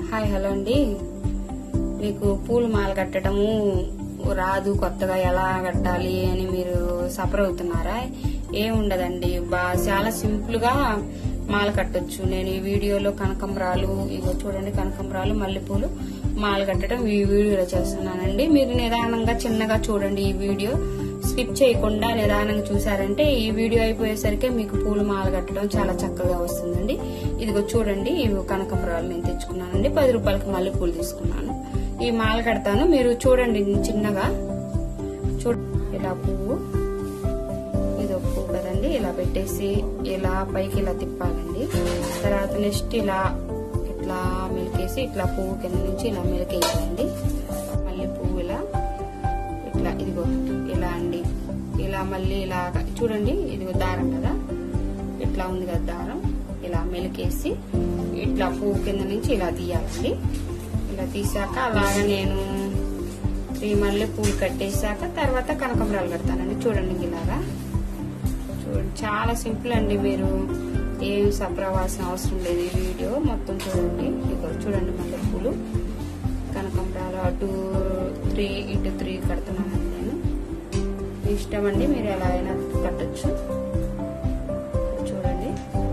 hi hello అండి మీకు పూలు మాల కట్టడము రాదు కొత్తగా ఎలా కట్టాలి అని మీరు సఫర్ అవుతున్నారా ఏముండదండి బా చాలా సింపుల్ గా మాల కట్టొచ్చు నేను ఈ వీడియోలో కనకంబరాలు ఇగో చూడండి కనకంబరాలు మల్లెపూలు మాల కట్టడం ఈ వీడియోలో చేస్తున్నానండి మీరు నిదానంగా చిన్నగా చూడండి ఈ వీడియో స్కిప్ చేయకుండా నిదానంగా చూసారంటే ఈ వీడియో అయిపోయేసరికి మీకు పూలు మాల కట్టడం చాలా చక్కగా వస్తుందండి ఇదిగో చూడండి ఇవి కనకంబరాలు నేను తెచ్చుకున్నానండి పది రూపాయలకి మల్లెపూలు తీసుకున్నాను ఈ మాల కడతాను మీరు చూడండి చిన్నగా చూడ ఇలా పువ్వు ఇది ఒక పువ్వు కదండి ఇలా పెట్టేసి ఇలా పైకి ఇలా తిప్పాలండి తర్వాత నెక్స్ట్ ఇలా ఇట్లా మెలికేసి ఇట్లా పువ్వు కింద నుంచి ఇలా మెలికేయాలండి మళ్ళీ పువ్వు ఇలా ఇట్లా ఇదిగో ఇలా అండి ఇలా మళ్ళీ ఇలా చూడండి ఇదిగో దారం కదా ఇట్లా ఉంది కదా దారం ఇలా మెలికేసి ఇట్లా పువ్వు కింద నుంచి ఇలా తీయాలండి ఇలా తీసాక అలాగా నేను త్రీ మళ్ళీ పూలు కట్టేసాక తర్వాత కనకంబరాలు కడతానండి చూడండి ఇలాగా చూడండి చాలా సింపుల్ అండి మీరు ఏం సప్రవాసన అవసరం లేదు ఈ వీడియో మొత్తం చూడండి ఇదిగో చూడండి మళ్ళీ పూలు కనకంబరాలు అటు త్రీ ఇటు త్రీ కడుతున్నానండి నేను మీ ఇష్టం అండి మీరు ఎలా అయినా కట్టచ్చు చూడండి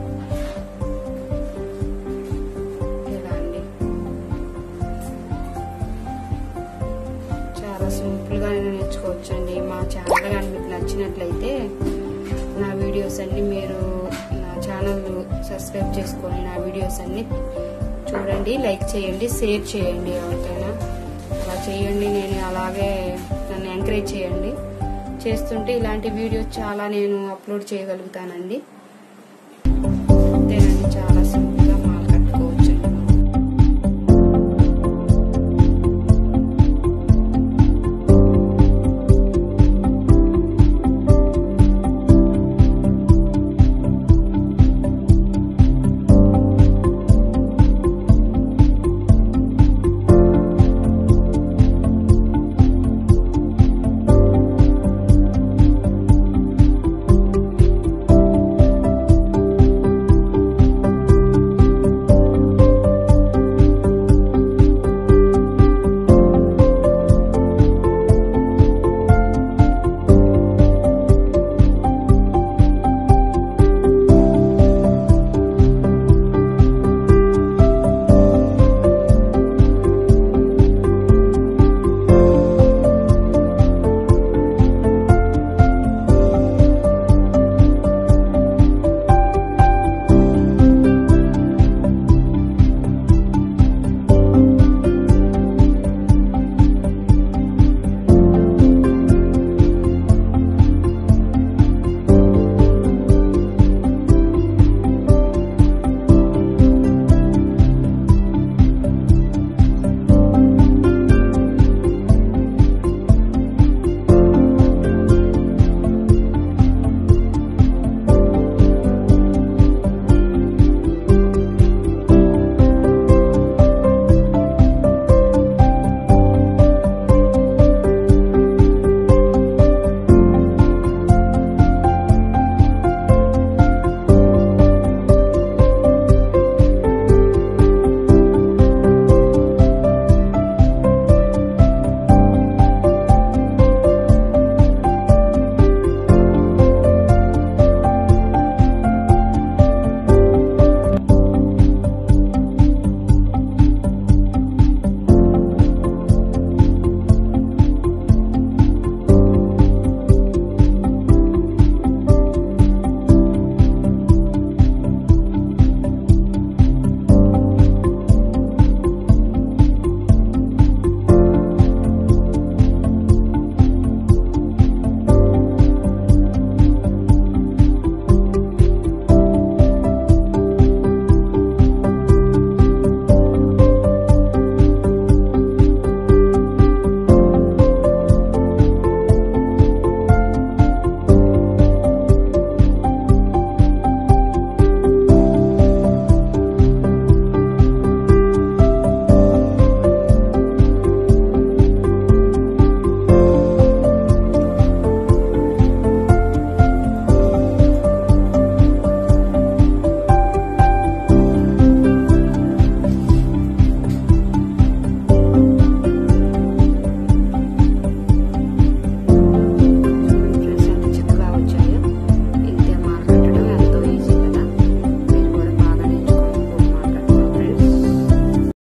ఇలా అండి చాలా సింపుల్ గా నేర్చుకోవచ్చు అండి మా ఛానల్ కానీ మీకు నచ్చినట్లయితే నా వీడియోస్ అన్ని మీరు నా ఛానల్ సబ్స్క్రైబ్ చేసుకొని నా వీడియోస్ అన్ని చూడండి లైక్ చేయండి షేర్ చేయండి ఎవరికైనా అలా చేయండి నేను అలాగే నన్ను ఎంకరేజ్ చేయండి చేస్తుంటే ఇలాంటి వీడియోస్ చాలా నేను అప్లోడ్ చేయగలుగుతానండి